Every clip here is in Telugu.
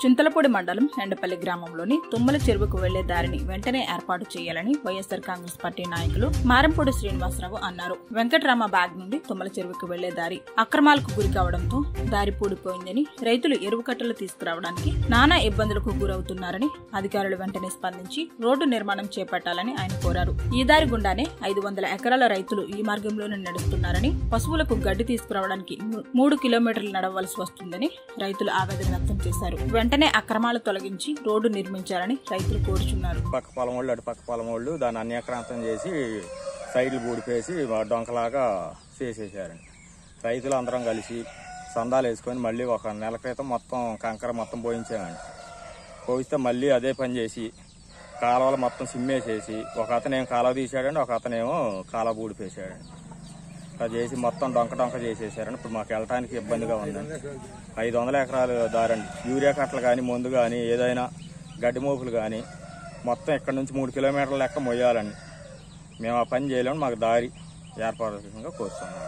చింతలపూడి మండలం ఎండపల్లి గ్రామంలోని తుమ్మల చెరువుకు వెళ్లే దారిని వెంటనే ఏర్పాటు చేయాలని వైఎస్సార్ కాంగ్రెస్ పార్టీ నాయకులు మారంపూడి శ్రీనివాసరావు అన్నారు వెంకటరామ బ్యాగ్ నుండి తుమ్మల చెరువుకు వెళ్లే దారి అక్రమాలకు గురి కావడంతో దారి పూడిపోయిందని రైతులు ఎరువు కట్టలు తీసుకురావడానికి నానా ఇబ్బందులకు గురవుతున్నారని అధికారులు వెంటనే స్పందించి రోడ్డు నిర్మాణం చేపట్టాలని ఆయన కోరారు ఈ దారి గుండానే ఐదు వందల ఎకరాల రైతులు ఈ మార్గంలోనే నడుస్తున్నారని పశువులకు గడ్డి తీసుకురావడానికి మూ- మూడు కిలోమీటర్లు నడవలసి వస్తుందని రైతులు ఆవేదన వ్యక్తం చేశారు వెంటనే అక్రమాలు తొలగించి రోడ్డు నిర్మించాలని రైతులు కోరుచున్నారు పక్క పొలం వాళ్ళు అటు పక్క పొలం వాళ్ళు దాన్ని అన్యాక్రాంతం చేసి సైడ్లు బూడిపేసి డొంకలాగా చేసేసారండి రైతులు అందరం కలిసి సందాలు వేసుకొని మళ్ళీ ఒక నెల క్రితం మొత్తం కంకర మొత్తం పోయించామండి పోయిస్తే మళ్ళీ అదే పని చేసి కాలువలు మొత్తం సిమ్మేసేసి ఒక అతనేమో కాలువ తీసాడండి ఒక అతనేమో కాలువ బూడిపేసాడండి అలా చేసి మొత్తం డొంక డొంక చేసేసారండి ఇప్పుడు మాకు వెళ్ళటానికి ఇబ్బందిగా ఉందండి ఐదు వందల ఎకరాలు దారండి యూరియా కట్టలు కానీ మందు కానీ ఏదైనా గడ్డి మోపులు కానీ మొత్తం ఇక్కడ నుంచి మూడు కిలోమీటర్ల లెక్క మొయ్యాలండి మేము ఆ పని చేయలేము మాకు దారి ఏర్పాటుగా కోరుతున్నాం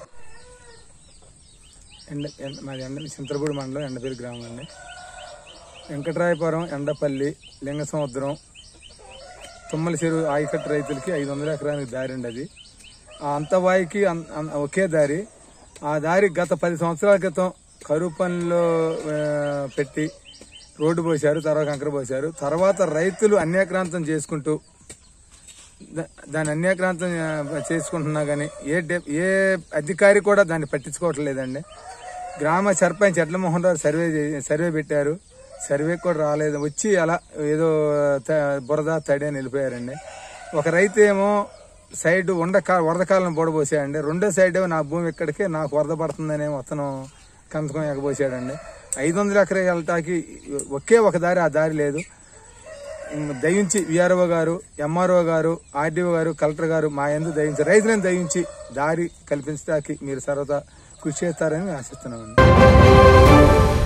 ఎండ ఎండ- మాది ఎండ చింతలపూడి మండలం ఎండపల్లి గ్రామం అండి వెంకటరాయపురం ఎండపల్లి లింగ సముద్రం తుమ్మల చెరువు ఆయకట్టు రైతులకి ఐదు వందల ఎకరానికి దారి అండి అది ఆ అంతవాయికి అన్- అన్- ఒకే దారి ఆ దారి గత పది సంవత్సరాల క్రితం కరువు పనులు ఆ, పెట్టి రోడ్డు పోశారు తర్వాత కంకర పోశారు తర్వాత రైతులు అన్యాక్రాంతం చేసుకుంటూ దా- దాన్ని అన్యాక్రాంతం ఆ, చేసుకుంటున్నా కానీ ఏ డె- ఏ అధికారి కూడా దాన్ని పట్టించుకోవట్లేదండి గ్రామ సర్పంచ్ ఎడ్లమోహన్ రావు సర్వే చే- సర్వే పెట్టారు సర్వే కూడా రాలేదు వచ్చి అలా ఏదో త- బురద తడి అని వెళ్ళిపోయారండి ఒక రైతు ఏమో సైడ్ ఉండ కా- వరద కాలం బోడబోసాడండి రెండో సైడ్ ఏమో నా భూమి ఇక్కడికే నాకు వరద పడుతుందనేమో అతను కంతకం ఎగబోసాడండి ఐదు వందల ఎకరా వెళ్ళటానికి ఒకే ఒక దారి ఆ దారి లేదు దయించి విఆర్ఓ గారు ఎంఆర్ఓ గారు ఆర్డీఓ గారు కలెక్టర్ గారు మా ఎందు దయించి రైతులను దయించి దారి కల్పించడానికి మీరు సర్వదా కృషి చేస్తారని ఆశిస్తున్నామండి